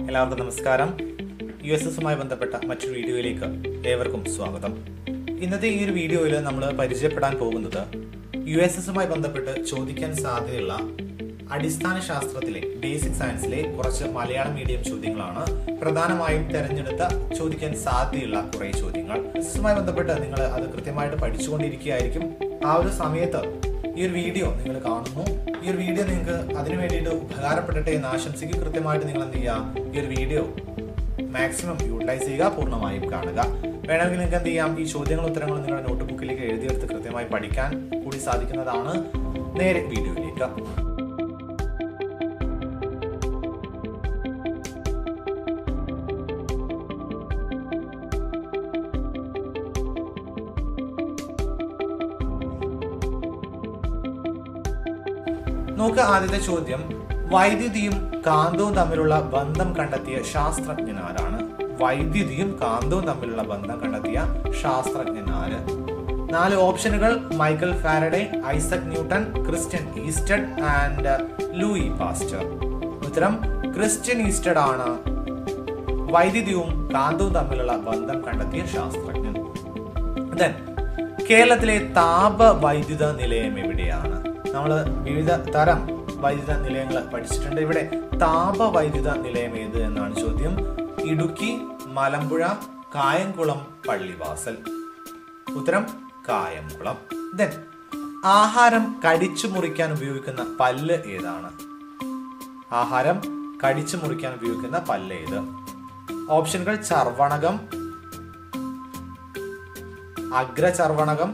എല്ലാവർക്കും നമസ്കാരം U S എസുമായി ബന്ധപ്പെട്ട മറ്റൊരു വീഡിയോയിലേക്ക് ഏവർക്കും സ്വാഗതം ഇന്നത്തെ ഈ ഒരു വീഡിയോയിൽ നമ്മൾ പരിചയപ്പെടാൻ പോകുന്നത് യു എസ് എസുമായി ബന്ധപ്പെട്ട് ചോദിക്കാൻ സാധ്യതയുള്ള അടിസ്ഥാന ശാസ്ത്രത്തിലെ ബേസിക് സയൻസിലെ കുറച്ച് മലയാളം മീഡിയം ചോദ്യങ്ങളാണ് പ്രധാനമായും തെരഞ്ഞെടുത്ത ചോദിക്കാൻ സാധ്യതയുള്ള കുറേ ചോദ്യങ്ങൾ എസുമായി ബന്ധപ്പെട്ട് നിങ്ങൾ അത് കൃത്യമായിട്ട് പഠിച്ചുകൊണ്ടിരിക്കുകയായിരിക്കും ആ ഒരു സമയത്ത് ഈ ഒരു വീഡിയോ നിങ്ങൾ കാണുന്നു ഈ ഒരു വീഡിയോ നിങ്ങൾക്ക് അതിനു വേണ്ടിയിട്ട് ഉപകാരപ്പെടട്ടെ എന്ന് ആശംസിക്കും കൃത്യമായിട്ട് നിങ്ങൾ എന്ത് ചെയ്യുക ഈ ഒരു വീഡിയോ മാക്സിമം യൂട്ടിലൈസ് ചെയ്യുക പൂർണ്ണമായും കാണുക വേണമെങ്കിൽ നിങ്ങൾക്ക് എന്ത് ചെയ്യാം ഈ ചോദ്യങ്ങളും ഉത്തരങ്ങളും നിങ്ങളുടെ നോട്ട്ബുക്കിലേക്ക് എഴുതിയെടുത്ത് കൃത്യമായി പഠിക്കാൻ കൂടി സാധിക്കുന്നതാണ് നേരെ വീഡിയോയിലേക്ക് നോക്ക് ആദ്യത്തെ ചോദ്യം വൈദ്യുതിയും കാന്തവും തമ്മിലുള്ള ബന്ധം കണ്ടെത്തിയ ശാസ്ത്രജ്ഞൻ ആരാണ് വൈദ്യുതിയും കാന്തവും തമ്മിലുള്ള ബന്ധം കണ്ടെത്തിയ ശാസ്ത്രജ്ഞൻ ആര് നാല് ഓപ്ഷനുകൾ Michael Faraday Isaac Newton Christian Oersted and Louis Pasteur ഉത്തരം ക്രിസ്ത്യൻ ഈസ്റ്റഡ് ആണ് വൈദ്യുതിയും കാന്തവും തമ്മിലുള്ള ബന്ധം കണ്ടെത്തിയ ശാസ്ത്രജ്ഞൻ ദെൻ കേരളത്തിലെ താപ വൈദ്യുത നിലയം എവിടെയാണ് നമ്മൾ വിവിധ തരം വൈദ്യുത നിലയങ്ങൾ പഠിച്ചിട്ടുണ്ട് ഇവിടെ താപ വൈദ്യുത നിലയം ഏത് എന്നാണ് ചോദ്യം ഇടുക്കി മലമ്പുഴ കായംകുളം പള്ളിവാസൽ ഉത്തരം കായംകുളം ദെൻ ആഹാരം കടിച്ചു മുറിക്കാൻ ഉപയോഗിക്കുന്ന പല്ല് ഏതാണ് ആഹാരം കടിച്ചു മുറിക്കാൻ ഉപയോഗിക്കുന്ന പല്ല് ഏത് ഓപ്ഷനുകൾ ചർവണകം അഗ്രചർവണകം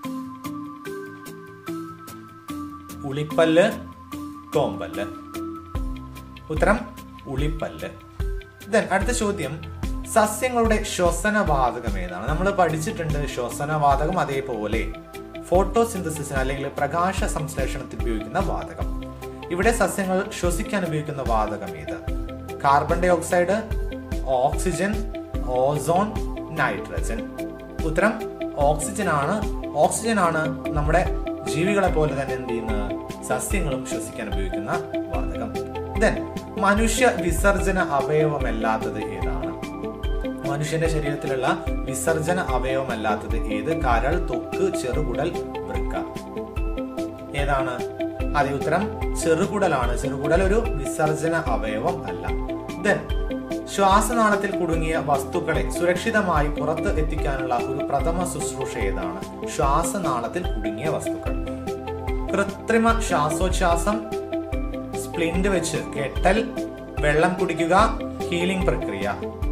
ഉളിപ്പല്ല് കോമ്പല്ല് ഉത്തരം ഉളിപ്പല്ല് ദെൻ അടുത്ത ചോദ്യം സസ്യങ്ങളുടെ ശ്വസനവാതകം ഏതാണ് നമ്മൾ പഠിച്ചിട്ടുണ്ട് ശ്വസനവാതകം അതേപോലെ ഫോട്ടോസിന്തസിസിന് അല്ലെങ്കിൽ പ്രകാശ സംശ്ലേഷണത്തിന് ഉപയോഗിക്കുന്ന വാതകം ഇവിടെ സസ്യങ്ങൾ ശ്വസിക്കാൻ ഉപയോഗിക്കുന്ന വാതകം ഏത് carbon dioxide oxygen ozone nitrogen ഉത്തരം ഓക്സിജൻ ആണ് ഓക്സിജൻ ആണ് നമ്മുടെ ജീവികളെ പോലെ തന്നെ എന്ത് ചെയ്യുന്നത് സസ്യങ്ങളും ശ്വസിക്കാൻ ഉപയോഗിക്കുന്ന വാതകം ദെൻ മനുഷ്യ വിസർജന അവയവമല്ലാത്തത് ഏതാണ് മനുഷ്യന്റെ ശരീരത്തിലുള്ള വിസർജന അവയവമല്ലാത്തത് ഏത് കരൾ തൊക്ക് ചെറുകുടൽ വൃക്ക ഏതാണ് അതെ ഉത്തരം ചെറുകുടലാണ് ചെറുകുടൽ ഒരു വിസർജന അവയവം അല്ല ദെൻ ശ്വാസനാളത്തിൽ കുടുങ്ങിയ വസ്തുക്കളെ സുരക്ഷിതമായി പുറത്ത് എത്തിക്കാനുള്ള ഒരു പ്രഥമ ശുശ്രൂഷ ഏതാണ് ശ്വാസനാളത്തിൽ കുടുങ്ങിയ വസ്തുക്കൾ കൃത്രിമ ശ്വാസോച്ഛ്വാസം സ്പ്ലിന്റ് വെച്ച് കെട്ടൽ വെള്ളം കുടിക്കുക ഹീലിംഗ് പ്രക്രിയ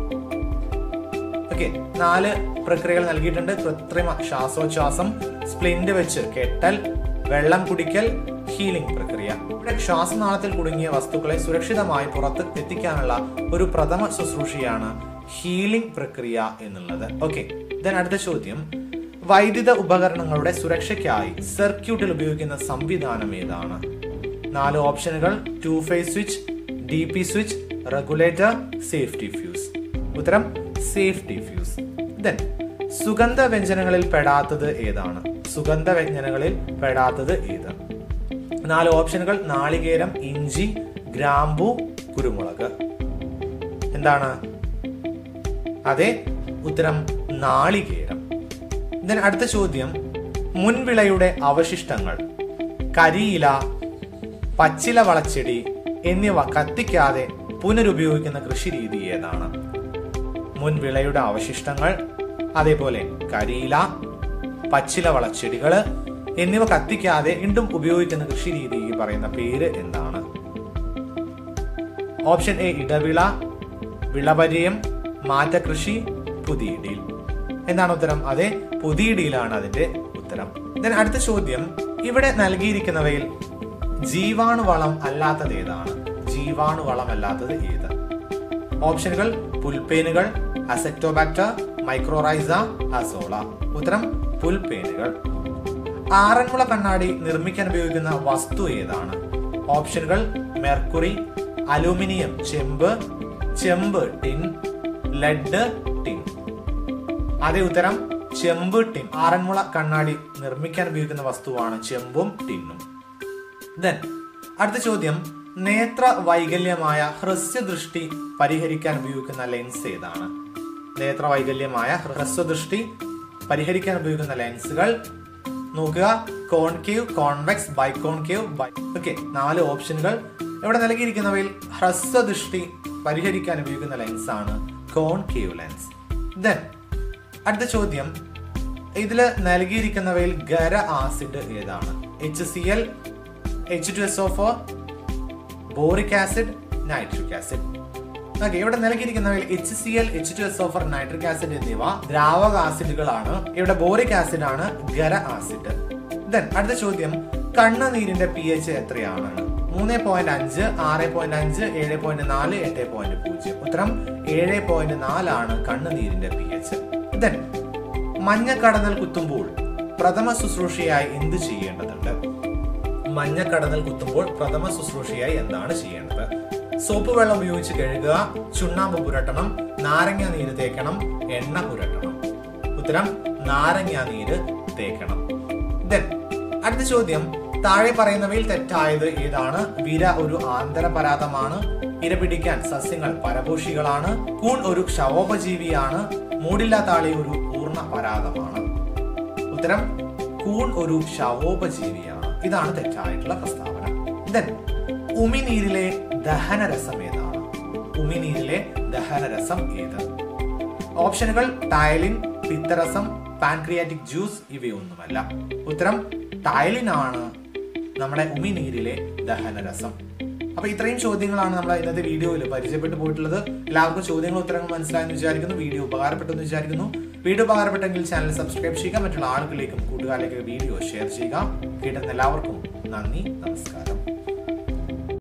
ഓക്കെ നാല് പ്രക്രിയകൾ നൽകിയിട്ടുണ്ട് കൃത്രിമ ശ്വാസോച്ഛ്വാസം സ്പ്ലിന്റ് വെച്ച് കെട്ടൽ വെള്ളം കുടിക്കൽ ഹീലിംഗ് പ്രക്രിയ ഇവിടെ ശ്വാസനാളത്തിൽ കുടുങ്ങിയ വസ്തുക്കളെ സുരക്ഷിതമായി പുറത്ത് എത്തിക്കാനുള്ള ഒരു പ്രഥമ ശുശ്രൂഷയാണ് ഹീലിംഗ് പ്രക്രിയ എന്നുള്ളത് ഓക്കെ ദെൻ അടുത്ത ചോദ്യം വൈദ്യുത ഉപകരണങ്ങളുടെ സുരക്ഷയ്ക്കായി സർക്യൂട്ടിൽ ഉപയോഗിക്കുന്ന സംവിധാനം ഏതാണ് നാല് ഓപ്ഷനുകൾ two phase switch D P switch regulator safety fuse ഉത്തരം സേഫ്റ്റി ഫ്യൂസ് ദെൻ സുഗന്ധ വ്യഞ്ജനങ്ങളിൽ പെടാത്തത് ഏതാണ് സുഗന്ധ വ്യഞ്ജനങ്ങളിൽ പെടാത്തത് ഏത് നാല് ഓപ്ഷനുകൾ നാളികേരം ഇഞ്ചി ഗ്രാമ്പു കുരുമുളക് എന്താണ് അതെ ഉത്തരം നാളികേരം ദെൻ അടുത്ത ചോദ്യം മുൻവിളയുടെ അവശിഷ്ടങ്ങൾ കരിയില പച്ചില വളച്ചെടി എന്നിവ കത്തിക്കാതെ പുനരുപയോഗിക്കുന്ന കൃഷി രീതി ഏതാണ് മുൻവിളയുടെ അവശിഷ്ടങ്ങൾ അതേപോലെ കരിയില പച്ചില വളച്ചെടികള് എന്നിവ കത്തിക്കാതെ വീണ്ടും ഉപയോഗിക്കുന്ന കൃഷി രീതി പറയുന്ന പേര് എന്താണ് ഓപ്ഷൻ എ ഇടവിള വിളപര്യം മാറ്റകൃഷി പുതിയിടിയിൽ എന്താണ് ഉത്തരം അതെ പുതിയിടിയിലാണ് അതിന്റെ ഉത്തരം ദെൻ അടുത്ത ചോദ്യം ഇവിടെ നൽകിയിരിക്കുന്നവയിൽ ജീവാണുവളം അല്ലാത്തത് ഏതാണ് ജീവാണുവളം അല്ലാത്തത് ഏത് ഓപ്ഷനുകൾ പുൽപ്പേനുകൾ അസെക്ടോബാക്ടർ മൈക്രോറൈസ അസോള ഉത്തരം പുൽപ്പേനുകൾ ആറന്മുള കണ്ണാടി നിർമ്മിക്കാൻ ഉപയോഗിക്കുന്ന വസ്തു ഏതാണ് ഓപ്ഷനുകൾ മെർക്കുറി അലൂമിനിയം ചെമ്പ് ചെമ്പ് ടിൻ ലെഡ് ടിൻ അതേ ഉത്തരം ചെമ്പ് ടിൻ ആറന്മുള കണ്ണാടി നിർമ്മിക്കാൻ ഉപയോഗിക്കുന്ന വസ്തുവാണ് ചെമ്പും ടിന്നും ദെൻ അടുത്ത ചോദ്യം നേത്ര വൈകല്യമായ ഹ്രസ്വദൃഷ്ടി പരിഹരിക്കാൻ ഉപയോഗിക്കുന്ന ലെൻസ് ഏതാണ് നേത്ര വൈകല്യമായ ഹ്രസ്വദൃഷ്ടി പരിഹരിക്കാൻ ഉപയോഗിക്കുന്ന ലെൻസുകൾ നോക്കുക കോൺകേവ് കോൺവെക്സ് ബൈകോൺകേവ് ബൈ ഓക്കെ നാല് ഓപ്ഷനുകൾ ഇവിടെ നൽകിയിരിക്കുന്നവയിൽ ഹ്രസ്വദൃഷ്ടി പരിഹരിക്കാൻ ഉപയോഗിക്കുന്ന ലെൻസ് ആണ് കോൺകേവ് ലെൻസ് ദെൻ അടുത്ത ചോദ്യം ഇതിൽ നൽകിയിരിക്കുന്നവയിൽ ഗര ആസിഡ് ഏതാണ് H C L H two S O four boric acid nitric acid okay ഇവിടെ നൽകിയിരിക്കുന്നവയിൽ H C L H two S O four nitric acid എന്നിവ ദ്രാവക ആസിഡുകളാണ് ഇവിടെ ബോറിക് ആസിഡ് ആണ് ഗര ആസിഡ് ദെൻ അടുത്ത ചോദ്യം കണ്ണുനീരിന്റെ പി എച്ച് എത്രയാണ് മൂന്ന് പോയിന്റ് അഞ്ച് ആറ് പോയിന്റ് അഞ്ച് ഏഴ് പോയിന്റ് നാല് എട്ട് പോയിന്റ് പൂജ്യം ഉത്തരം ഏഴ് പോയിന്റ് നാലാണ് കണ്ണുനീരിന്റെ പി എച്ച് ദെൻ മഞ്ഞക്കടന്നൽ കുത്തുമ്പോൾ പ്രഥമ ശുശ്രൂഷയായി എന്ത് ചെയ്യേണ്ടതുണ്ട് മഞ്ഞക്കടന്നൽ കുത്തുമ്പോൾ പ്രഥമ ശുശ്രൂഷയായി എന്താണ് ചെയ്യേണ്ടത് സോപ്പ് വെള്ളം ഉപയോഗിച്ച് കഴുകുക ചുണ്ണാമ്പ് പുരട്ടണം നാരങ്ങ നീര് തേക്കണം എണ്ണ പുരട്ടണം ഉത്തരം നാരങ്ങ നീര് തേക്കണം ദെൻ അടുത്ത ചോദ്യം താഴെ പറയുന്നവയിൽ തെറ്റായത് ഏതാണ് വിര ഒരു ആന്തരപരാതമാണ് ഇര പിടിക്കാൻ സസ്യങ്ങൾ പരപോഷികളാണ് കൂൺ ഒരു ക്ഷവോപജീവിയാണ് മൂടില്ലാത്താളി ഒരു പൂർണ്ണ പരാതമാണ് ഉത്തരം കൂൺ ഒരു ശവോപജീവിയാണ് ഇതാണ് തെറ്റായിട്ടുള്ള പ്രസ്താവന ദെൻ ഉമിനീരിലെ ദഹനരസം ഏതാണ് ഉമിനീരിലെ ദഹനരസം ഏത് ഓപ്ഷനുകൾ ടയലിൻ പിത്തരസം പാൻക്രിയാറ്റിക് ജ്യൂസ് ഇവയൊന്നുമല്ല ഉത്തരം ടയലിൻ ആണ് നമ്മുടെ ഉമിനീരിലെ ദഹനരസം അപ്പൊ ഇത്രയും ചോദ്യങ്ങളാണ് നമ്മൾ ഇന്നത്തെ വീഡിയോയിൽ പരിചയപ്പെട്ടു പോയിട്ടുള്ളത് എല്ലാവർക്കും ചോദ്യങ്ങൾ ഉത്തരങ്ങൾ മനസ്സിലായെന്ന് വിചാരിക്കുന്നു വീഡിയോ ഉപകാരപ്പെട്ടെന്ന് വിചാരിക്കുന്നു വീഡിയോ ഉപകാരപ്പെട്ടെങ്കിൽ ചാനൽ സബ്സ്ക്രൈബ് ചെയ്യുക മറ്റുള്ള ആളുകളിലേക്കും കൂട്ടുകാരിലേക്കും വീഡിയോ ഷെയർ ചെയ്യുക കേട്ടുന്ന എല്ലാവർക്കും നന്ദി നമസ്കാരം